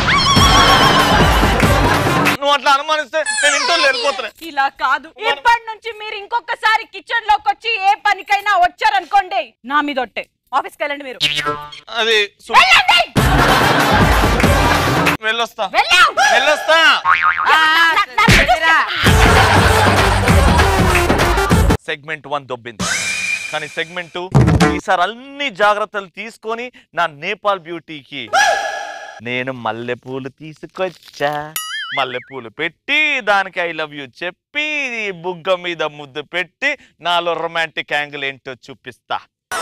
నువ్వు అట్లా అనుమానిస్తే నేను ఇంట్లో వెళ్ళిపోతున్నా ఇలా కాదు ఇప్పటి నుంచి మీరు ఇంకొకసారి కిచెన్ లోకి వచ్చి ఏ పనికైనా వచ్చారనుకోండి నా మీద ఒట్టే ఆఫీస్కి వెళ్ళండి మీరు అది సు- వెళ్ళండి వెళ్ళొస్తా వెళ్ళాం వెళ్ళొస్తా సెగ్మెంట్ వన్ దొబ్బింది కానీ సెగ్మెంట్ టూ ఈసారి అన్ని జాగ్రత్తలు తీసుకొని నా నేపాల్ బ్యూటీకి నేను మల్లెపూలు తీసుకొచ్చా మల్లెపూలు పెట్టి దానికి ఐ లవ్ యూ చెప్పి బుగ్గ మీద ముద్దు పెట్టి నాలో రొమాంటిక్ యాంగిల్ ఏంటో చూపిస్తా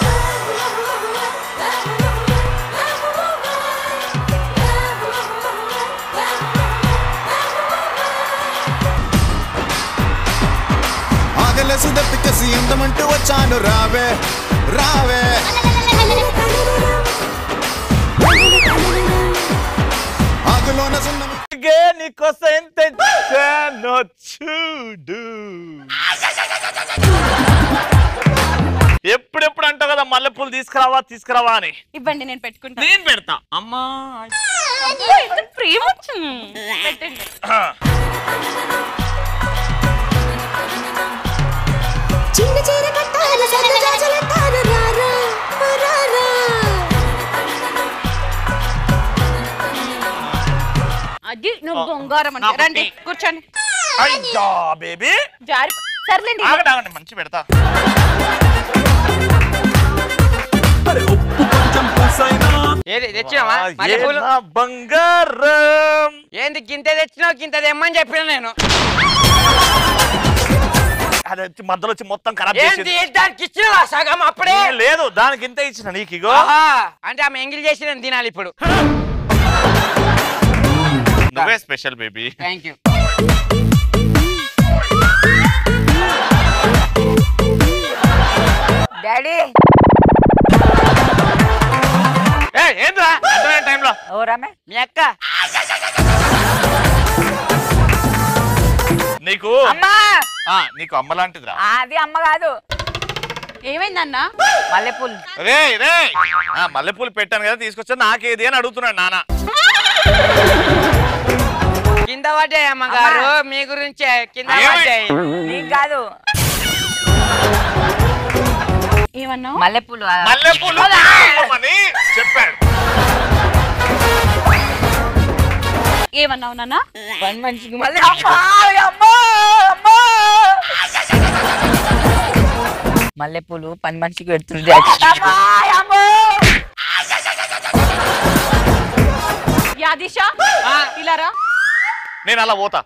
ఆగలేసు దప్పికసి ఎంతమంటూ వచ్చాను రావే రావే ఆకులోన సున్నమి గే నీకోసం ఎంత తెచ్చానో చూడు ఎప్పుడెప్పుడు అంటావు కదా మల్లెపూలు తీసుకురావా తీసుకురావా అని ఇవ్వండి నేను పెట్టుకుంటాను నేను పెడతా అమ్మా అబ్బో, ఎంత ప్రేమ వచ్చింది. పెట్టండి చిన్న చీర కట్టాను సన్న జాజులంటాను రారా రారా అది నువ్వు బంగారం అంటే రండి కూర్చోండి అయ్యా బేబీ జారి సర్లేండి ఆగండి ఆగండి మంచి పెడతా ఏది తెచ్చినావా ఆ, మల్లెపూలు ఏ నా బంగారం ఏంది గింత తెచ్చినావు గింత తెమ్మని చెప్పిన నేను అది వచ్చి మధ్యలో వచ్చి మొత్తం ఖరాబ్ ఏంది చేసింది దానికి ఇచ్చినవా సగం అప్పుడే ఏ, లేదు దానికి ఇంత ఇచ్చిన నీకు ఇగో ఆహా, అంటే ఆమె ఎంగిల్ చేసి నేను తినాలి ఇప్పుడు నువ్వే special baby thank you daddy ఏంద్రా అర్థమైన టైంలో ఓ రమే మీ అక్క నీకు అమ్మా ఆ, నీకు అమ్మ లాంటిదిరా అది అమ్మ కాదు ఏమైందన్నా మల్లెపూలు రే రే ఆ, మల్లెపూలు పెట్టాను కదా తీసుకొచ్చా నాకేది అని అడుగుతున్నాడు నాన్న కింద పడ్డాయి అమ్మగారు మీ గురించే కింద ఏమై- పడ్డాయి నీకు కాదు ఏమన్నావు మల్లెపూలు మల్లెపూలు తీసుకోమని చెప్పాడు ఏమన్నావు నాన్న పని మనిషికి మళ్ళీ మల్లెపూలు పని మనిషికి పెడుతుంది యాదిషా ఇలా రా నేను అలా పోతా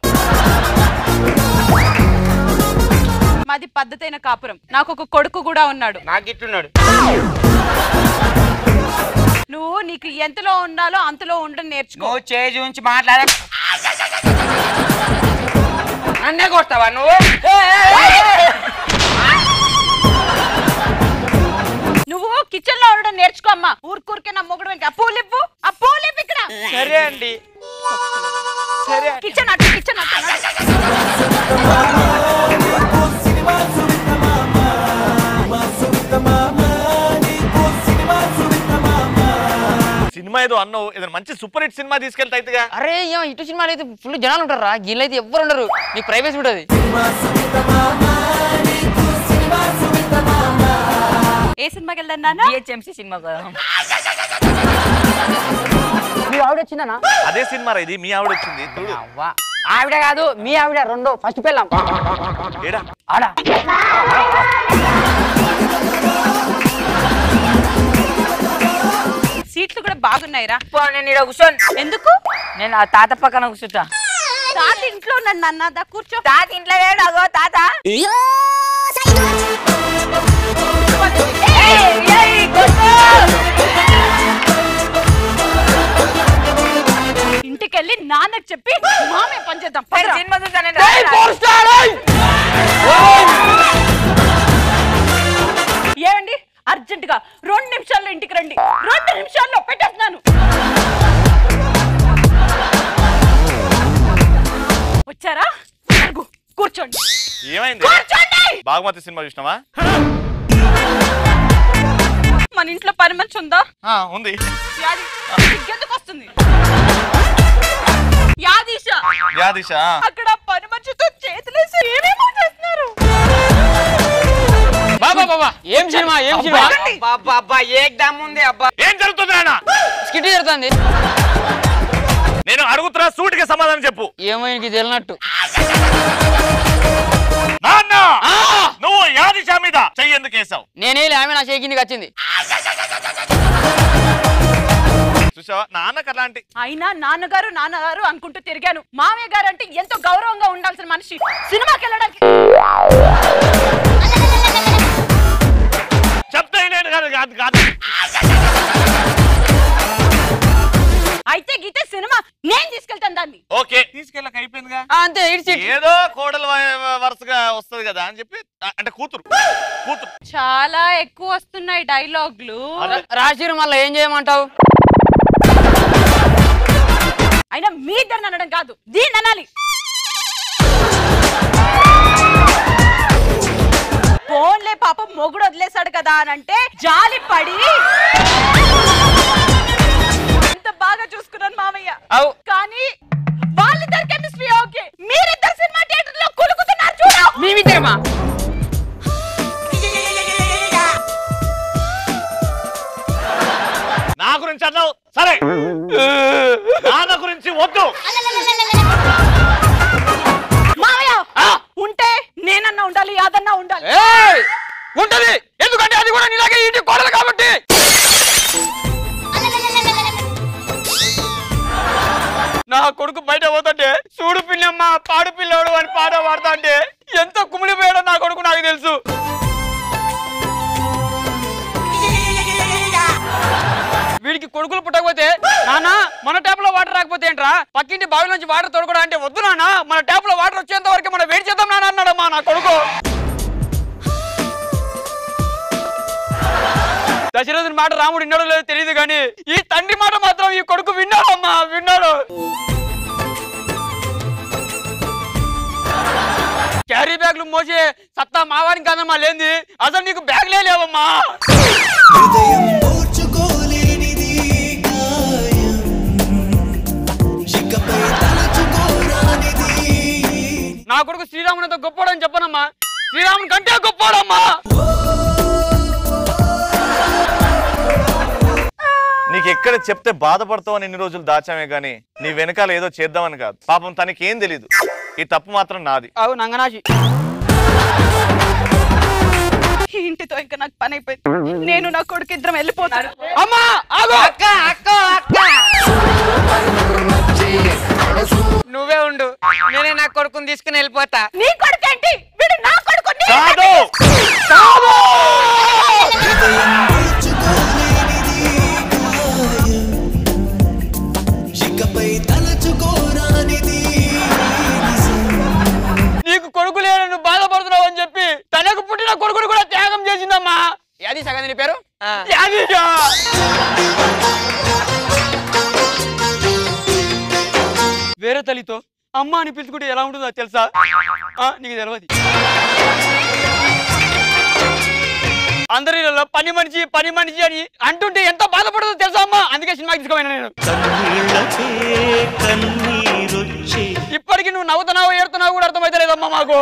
మాది పద్ధతైన కాపురం నాకు ఒక కొడుకు కూడా ఉన్నాడు నాకు ఇట్టున్నాడు నువ్వు నీకు ఎంతలో ఉండాలో అంతలో ఉండని నేర్చుకో నువ్వు చేయి ఉంచి మాట్లాడ నన్నే కొడతావా నువ్వు నువ్వు కిచెన్ లో ఉండడం నేర్చుకో అమ్మా ఊరికూరికే నా మొగుడు వెనక ఆ పూలు ఇవ్వు ఆ పూలు ఇవ్వు ఇక్కడ సరే అండి సరే కిచెన్ అటు కిచెన్ అటు నడు. సినిమా ఏదో అన్నావు ఏదైనా మంచి సూపర్ హిట్ సినిమా తీసుకెళ్తా అయితేగా అరే ఏం ఇటు సినిమాలు అయితే ఫుల్ జనాలు ఉంటారా గీళ్ళు అయితే ఎవ్వరు ఉండరు నీకు ప్రైవేసీ ఉంటుంది ఏ సినిమాకి వెళ్దాం నాన్న జిహెచ్ఎంసీ సినిమా కదా మీ ఆవిడ వచ్చిందనా అదే సినిమా రా ఇది మీ ఆవిడ వచ్చింది చూడు ఆవిడ కాదు మీ ఆవిడ రెండో ఫస్ట్ పెళ్ళాం ఏడా ఆడ సీట్లు కూడా బాగున్నాయిరా నేను ఇక్కడ కూర్చోను ఎందుకు నేను ఆ తాత పక్కన కూర్చుంటా తాత ఇంట్లో నన్ను అన్నదా కూర్చో తాత ఇంట్లో లేడు అగో తాత ఇంటికెళ్ళి నాన్నకి చెప్పి మామే పని చేద్దాం పదరా. సినిమా చూసానండి ఏమండి అర్జెంట్ గా రెండు నిమిషాల్లో ఇంటికి రండి రెండు నిమిషాల్లో పెట్టేస్తున్నాను వచ్చారా అరుగు, కూర్చోండి ఏమైంది కూర్చోండి బాగుమతి సినిమా చూసినావా మన ఇంట్లో పని మంచి ఉందా ఆ, ఉంది యాది ఎందుకు వస్తుంది యాదీష యాదిషా అక్కడ పని మంచితో చేతులేసి ఏమేమో చేస్తున్నారు బాబా బాబా ఏం సినిమా ఏం సినిమా అబ్బా అబ్బా ఏక్ దమ్ ఉంది అబ్బా ఏం జరుగుతుంది నాన్న స్కిట్ జరుగుతుంది నేను అడుగుతున్నా సూటిగా సమాధానం చెప్పు ఏమో ఇంక తెలియనట్టు నాన్న నువ్వు యాదిషా మీద చెయ్యి ఎందుకు వేసావు నేనే ఆమె నా చేయి కిందకి వచ్చింది చూసావా నాన్నకు అలాంటి అయినా నాన్నగారు నాన్నగారు అనుకుంటూ తిరిగాను మామయ్య గారు అంటే ఎంతో గౌరవంగా ఉండాల్సిన మనిషి సినిమాకి వెళ్ళడానికి చెప్తే నేను కాదు కాదు కాదు అయితే గీతే సినిమా నేను తీసుకెళ్తాను దాన్ని ఓకే తీసుకెళ్ళక అయిపోయిందిగా అంతే ఇడిచి ఏదో కోడలు వ- వరుసగా వస్తది కదా అని చెప్పి ఆ- అంటే కూతురు కూతురు చాలా ఎక్కువ వస్తున్నాయి డైలాగులు రాశిరు మళ్ళీ ఏం చేయమంటావు అయినా మీ ఇద్దరిని అనడం కాదు దీన్ని అనాలి ఫోన్లే పాపం మొగుడు వదిలేశాడు కదా అని అంటే జాలి పడి ఎంత బాగా చూసుకున్నాను మామయ్య అవు కానీ వాళ్ళిద్దరు కెమిస్ట్రీ ఓకే మీరిద్దరు సినిమా థియేటర్ లో కులుకుతున్నారు చూడు మేమిద్దరమా నా గురించి అన్నావు సరే నాన్న గురించి వద్దు మామయ్య ఉంటే నేనన్నా ఉండాలి అదన్నా ఉండాలి ఏయ్! ఉంటది ఎందుకంటే అది కూడా నీలాగే ఇంటి కోడలు కాబట్టి నా కొడుకు బయట పోతుంటే చూడు పిల్లమ్మ పాడు పిల్లోడు అని పాట పాడతా అంటే ఎంత కుమిలిపోయాడో నా కొడుకు నాకు తెలుసు వీడికి కొడుకులు పుట్టకపోతే నాన్న మన ట్యాప్ లో వాటర్ రాకపోతే ఏంట్రా పక్కింటి బావి నుంచి వాటర్ తోడుకోవడం అంటే వద్దు నాన్న మన ట్యాప్ లో వాటర్ వచ్చేంత వరకు మనం వెయిట్ చేద్దాం నాన్న అన్నాడమ్మా నా కొడుకు దశరథుని మాట రాముడు విన్నాడో లేదో తెలియదు కానీ ఈ తండ్రి మాట మాత్రం ఈ కొడుకు విన్నాడమ్మా విన్నాడు క్యారీ బ్యాగ్లు మోసే సత్తా మావానికి కాదమ్మా లేంది అసలు నీకు బ్యాగ్లే లేవమ్మా హృదయం ఓర్చుకోలేనిది గాయం ఇకపై తలచుకోరానిది నా కొడుకు శ్రీరామునితో గొప్పోడని చెప్పనమ్మా శ్రీరాముని కంటే గొప్పోడమ్మా నీకు ఎక్కడ చెప్తే బాధపడతావు అని ఎన్ని రోజులు దాచామే గానీ నీ వెనకాల ఏదో చేద్దామని కాదు పాపం తనకి ఏం తెలీదు ఈ తప్పు మాత్రం నాది అవు నంగనాశి ఈ ఇంటితో ఇంకా నాకు పని అయిపోయింది నేను నా కొడుకు ఇద్దరం వెళ్ళిపోతాను అమ్మా ఆగు అక్క అక్క అక్క నువ్వే ఉండు నేనే నా కొడుకుని తీసుకుని వెళ్ళిపోతా నీ కొడుకు ఏంటి వీడు నా కొడుకు నీ కాదు హృదయం ఓర్చుకోలేనిది గాయం ఇకపై తలచుకోరానిది నిజం నీకు కొడుకు లేడు నువ్వు బాధపడుతున్నావు అని చెప్పి తనకు పుట్టిన కొడుకుని కూడా త్యాగం చేసిందమ్మా యాది సగం నీ పేరు ఆ. యాదిగా. వేరే తల్లితో అమ్మ అని పిలుచుకుంటే ఎలా ఉంటుందో తెలుసా ఆ, నీకు తెలియదు అందరిలో పని మనిషి పని మనిషి అని అంటుంటే ఎంత బాధపడుతుందో తెలుసా అమ్మా అందుకే సినిమాకి తీసుకోపోయినా నేను కన్నీళ్ళకే కన్నీరొచ్చే ఇప్పటికి నువ్వు నవ్వుతున్నావు ఏడుతున్నావు కూడా అర్థమైతే లేదమ్మా మాకు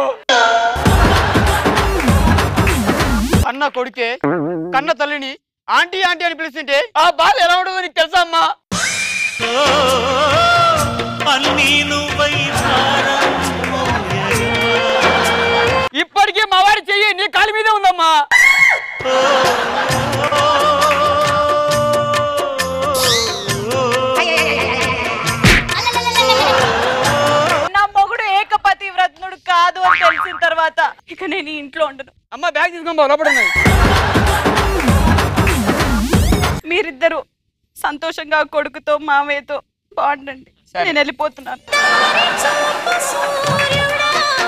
అన్న కొడుకే కన్న తల్లిని ఆంటీ ఆంటీ అని పిలుస్తుంటే ఆ బాధ ఎలా ఉంటుందో నీకు తెలుసా అమ్మా ఓ, అన్నీ నువ్వై భారం మోయగా. ఇప్పటికీ మా వారి చెయ్యి నీ కాలి మీదే ఉందమ్మా నా మొగుడు ఏకపతి వ్రత్నుడు కాదు అని తెలిసిన తర్వాత ఇక నేను ఈ ఇంట్లో ఉండను అమ్మ బ్యాగ్ తీసుకొని పో, లోపల ఉన్నది మీరిద్దరు సంతోషంగా కొడుకుతో మామయ్యతో బాగుండండి సరే. నేను వెళ్ళిపోతున్నాను చూపు సూర్యుడా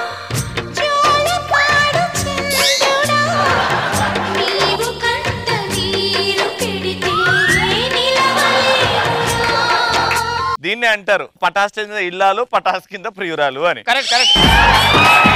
జోలపాడు చంద్రుడా నీవు కంట నీరు పెడితే నిలవలేవురా దీన్నే అంటారు పటాస్ కింద ఇల్లాలు పటాస్ కింద ప్రియురాలు అని కరెక్ట్ కరెక్ట్